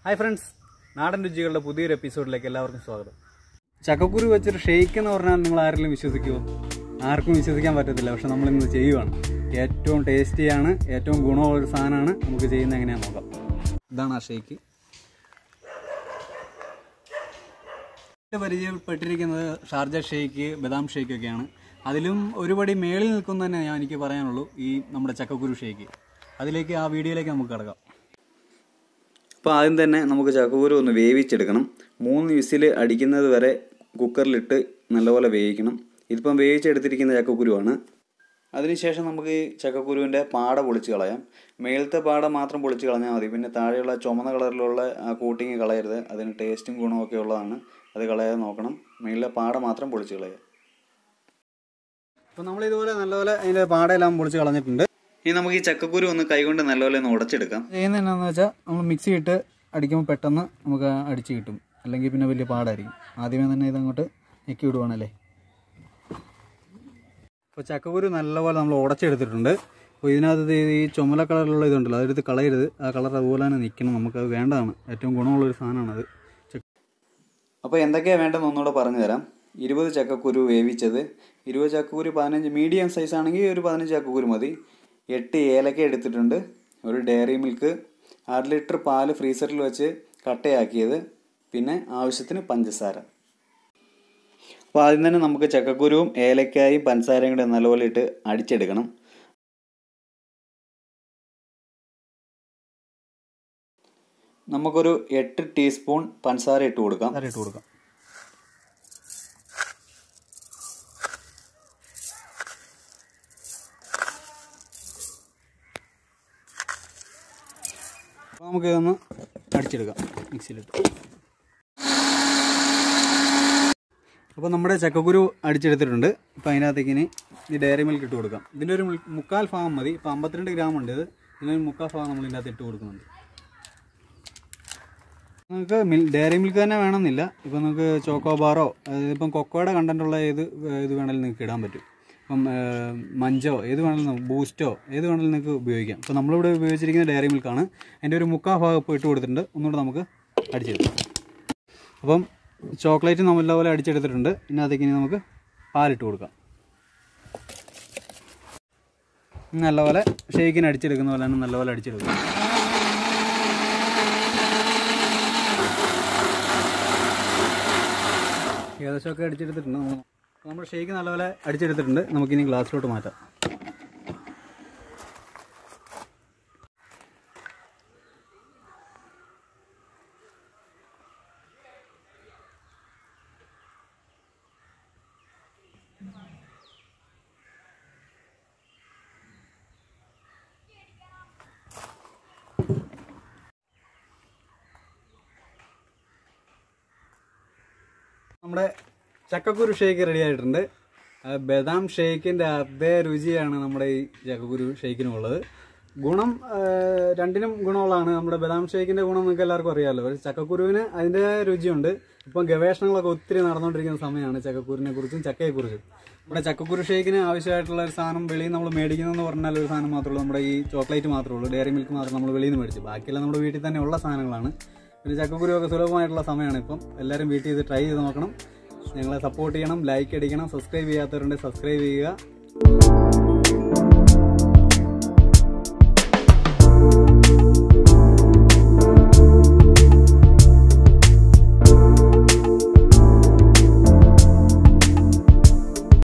hi friends നാടൻ രുചികളുടെ പുതിയൊരു എപ്പിസോഡിലേക്ക് എല്ലാവർക്കും സ്വാഗതം ചക്കക്കുരു വെച്ചൊരു ഷെയ്ക്ക് എന്ന് പറഞ്ഞാൽ നിങ്ങൾ ആരെങ്കിലും വിശ്വസിക്കുമോ ആർക്കും വിശ്വസിക്കാൻ പറ്റത്തില്ല പക്ഷെ നമ്മളിന്ന് ചെയ്യുവാണ് ഏറ്റവും ടേസ്റ്റിയാണ് ഏറ്റവും ഗുണമുള്ള ഒരു സാധനമാണ് നമുക്ക് ചെയ്യുന്നത് എങ്ങനെയാണെന്ന് നോക്കാം ഇതാണ് ആ ഷെയ്ക്ക് പരിചയപ്പെട്ടിരിക്കുന്നത് ഷാർജ ഷെയ്ക്ക് ബദാം ഷെയ്ക്ക് ഒക്കെയാണ് അതിലും ഒരുപടി മേളിൽ നിൽക്കുന്ന തന്നെ ഞാൻ എനിക്ക് പറയാനുള്ളൂ ഈ നമ്മുടെ ചക്കക്കുരു ഷെയ്ക്ക് അതിലേക്ക് ആ വീഡിയോയിലേക്ക് നമുക്ക് കിടക്കാം അപ്പോൾ ആദ്യം തന്നെ നമുക്ക് ചക്കക്കുരു ഒന്ന് വേവിച്ചെടുക്കണം മൂന്ന് വിസിൽ അടിക്കുന്നത് വരെ കുക്കറിലിട്ട് നല്ലപോലെ വേവിക്കണം ഇതിപ്പം വേവിച്ചെടുത്തിരിക്കുന്ന ചക്കക്കുരുവാണ് അതിനുശേഷം നമുക്ക് ഈ ചക്കക്കുരുവിൻ്റെ പാട പൊളിച്ച് കളയാം മേലത്തെ പാട മാത്രം പൊളിച്ച് കളഞ്ഞാൽ മതി പിന്നെ താഴെയുള്ള ചുമന്ന കളറിലുള്ള ആ കൂട്ടിങ് കളയരുത് അതിന് ടേസ്റ്റും ഗുണവും ഒക്കെ ഉള്ളതാണ് അത് കളയാതെ നോക്കണം മേളിലെ പാട മാത്രം പൊളിച്ച് കളയുക അപ്പോൾ നമ്മൾ ഇതുപോലെ നല്ലപോലെ അതിൻ്റെ പാടയെല്ലാം പൊളിച്ച് കളഞ്ഞിട്ടുണ്ട് ഇനി നമുക്ക് ഈ ചക്കക്കുരു ഒന്ന് കൈകൊണ്ട് നല്ലപോലെ ഒന്ന് ഉടച്ചെടുക്കാം ചെയ്യുന്നത് എന്നാന്ന് വെച്ചാൽ നമ്മൾ മിക്സി ഇട്ട് അടിക്കുമ്പോൾ പെട്ടെന്ന് നമുക്ക് അടിച്ച് കിട്ടും അല്ലെങ്കിൽ പിന്നെ വലിയ പാടായിരിക്കും ആദ്യമേ തന്നെ ഇതങ്ങോട്ട് ഞെക്കി വിടുവാണല്ലേ അപ്പോൾ ചക്കക്കുരു നല്ലപോലെ നമ്മൾ ഉടച്ചെടുത്തിട്ടുണ്ട് അപ്പോൾ ഇതിനകത്ത് ഇത് ഈ ചുമല കളറിലുള്ള ഇതുണ്ടല്ലോ അതെടുത്ത് കളയരുത് ആ കളർ അതുപോലെ തന്നെ നിൽക്കണം നമുക്കത് വേണ്ടതാണ് ഏറ്റവും ഗുണമുള്ളൊരു സാധനമാണത് അപ്പോൾ എന്തൊക്കെയാണ് വേണ്ടതെന്ന് ഒന്നുകൂടെ പറഞ്ഞു തരാം ഇരുപത് ചക്കക്കുരു വേവിച്ചത് ഇരുപത് ചക്കക്കുരു പതിനഞ്ച് മീഡിയം സൈസ് ആണെങ്കിൽ ഒരു പതിനഞ്ച് ചക്കക്കുരു മതി എട്ട് ഏലക്ക എടുത്തിട്ടുണ്ട് ഒരു ഡയറി മിൽക്ക് അര ലിറ്റർ പാല് ഫ്രീസറിൽ വെച്ച് കട്ടയാക്കിയത് പിന്നെ ആവശ്യത്തിന് പഞ്ചസാര അപ്പോൾ ആദ്യം തന്നെ നമുക്ക് ചക്കക്കുരുവും ഏലക്കായും പഞ്ചസാരയും കൂടെ നല്ലപോലെ ഇട്ട് അടിച്ചെടുക്കണം നമുക്കൊരു എട്ട് ടീസ്പൂൺ പഞ്ചസാര ഇട്ട് കൊടുക്കാം ഇട്ട് കൊടുക്കാം അപ്പോൾ നമുക്ക് ഇതൊന്ന് അടിച്ചെടുക്കാം മിക്സിയിലിട്ട് അപ്പോൾ നമ്മുടെ ചക്കക്കുരു അടിച്ചെടുത്തിട്ടുണ്ട് ഇപ്പോൾ അതിനകത്തേക്ക് ഇനി ഈ ഡയറി മിൽക്ക് ഇട്ട് കൊടുക്കാം ഇതിൻ്റെ ഒരു മുൽ- മുക്കാൽ ഭാഗം മതി ഇപ്പോൾ അമ്പത്തിരണ്ട് ഗ്രാം ഉണ്ട് ഇത് ഇതിനൊരു മുക്കാൽ ഭാഗം നമ്മൾ ഇതിൻ്റെ അകത്ത് ഇട്ട് കൊടുക്കുന്നുണ്ട് നമുക്ക് മിൽ ഡയറി മിൽക്ക് തന്നെ വേണമെന്നില്ല ഇപ്പം നമുക്ക് ചോക്കോ ബാറോ അതായത് ഇപ്പം കൊക്കോയുടെ കണ്ടൻറ്റുള്ള ഏത് ഇത് വേണമെങ്കിലും നിങ്ങൾക്ക് ഇടാൻ പറ്റും ഇപ്പം ഏഹ്, മഞ്ചോ ഏത് വേണമെങ്കിലും ബൂസ്റ്റോ ഏത് വേണമെങ്കിലും നിങ്ങൾക്ക് ഉപയോഗിക്കാം ഇപ്പോൾ നമ്മളിവിടെ ഉപയോഗിച്ചിരിക്കുന്ന ഡയറി മിൽക്കാണ് അതിൻ്റെ ഒരു മുക്കാൽ ഭാഗം ഇപ്പോൾ ഇട്ട് കൊടുത്തിട്ടുണ്ട് ഒന്നുകൂടെ നമുക്ക് അടിച്ചെടുക്കാം അപ്പം ചോക്ലേറ്റ് നമ്മൾ നല്ലപോലെ അടിച്ചെടുത്തിട്ടുണ്ട് ഇതിനകത്തേക്ക് ഇനി നമുക്ക് പാലിട്ട് കൊടുക്കാം നല്ലപോലെ ഷേക്കിന് അടിച്ചെടുക്കുന്ന പോലെ തന്നെ നല്ലപോലെ അടിച്ചെടുക്കുക ഏകദേശമൊക്കെ അടിച്ചെടുത്തിട്ടുണ്ട് നമ്മൾ നമ്മൾ ഷേക്ക് നല്ലപോലെ അടിച്ചെടുത്തിട്ടുണ്ട് നമുക്കിനി ഗ്ലാസ്സിലോട്ട് മാറ്റാം നമ്മുടെ ചക്കക്കുരു ഷേക്ക് റെഡി ആയിട്ടുണ്ട് ആ ബദാം ഷേക്കിൻ്റെ അതേ രുചിയാണ് നമ്മുടെ ഈ ചക്കക്കുരു ഷേക്കിനുള്ളത് ഗുണം ആ, രണ്ടിനും ഗുണമുള്ളതാണ് നമ്മുടെ ബദാം ഷേക്കിൻ്റെ ഗുണം നിങ്ങൾക്ക് എല്ലാവർക്കും അറിയാമല്ലോ പക്ഷേ ചക്കക്കുരുവിന് അതിൻ്റെ രുചിയുണ്ട് ഇപ്പം ഗവേഷണങ്ങളൊക്കെ ഒത്തിരി നടന്നുകൊണ്ടിരിക്കുന്ന സമയമാണ് ചക്കക്കുരുവിനെ കുറിച്ചും ചക്കയെക്കുറിച്ചും നമ്മുടെ ചക്കക്കുരു ഷേക്കിന് ആവശ്യമായിട്ടുള്ള ഒരു സാധനം വെളിയിൽ നിന്ന് നമ്മൾ മേടിക്കുന്നതെന്ന് പറഞ്ഞാൽ ഒരു സാധനം മാത്രമേ ഉള്ളൂ നമ്മുടെ ഈ ചോക്ലേറ്റ് മാത്രമേ ഉള്ളൂ ഡയറി മിൽക്ക് മാത്രം നമ്മൾ വെളിയിൽ നിന്ന് മേടിച്ചു ബാക്കിയെല്ലാം നമ്മുടെ വീട്ടിൽ തന്നെ ഉള്ള സാധനങ്ങളാണ് പിന്നെ ചക്കക്കുരു ഒക്കെ സുലഭമായിട്ടുള്ള സമയമാണ് ഇപ്പം എല്ലാവരും വീട്ടിൽ ഇത് ട്രൈ ചെയ്ത് നോക്കണം ഞങ്ങളെ സപ്പോർട്ട് ചെയ്യണം ലൈക്ക് അടിക്കണം സബ്സ്ക്രൈബ് ചെയ്യാത്തവരുണ്ടെങ്കിൽ സബ്സ്ക്രൈബ് ചെയ്യുക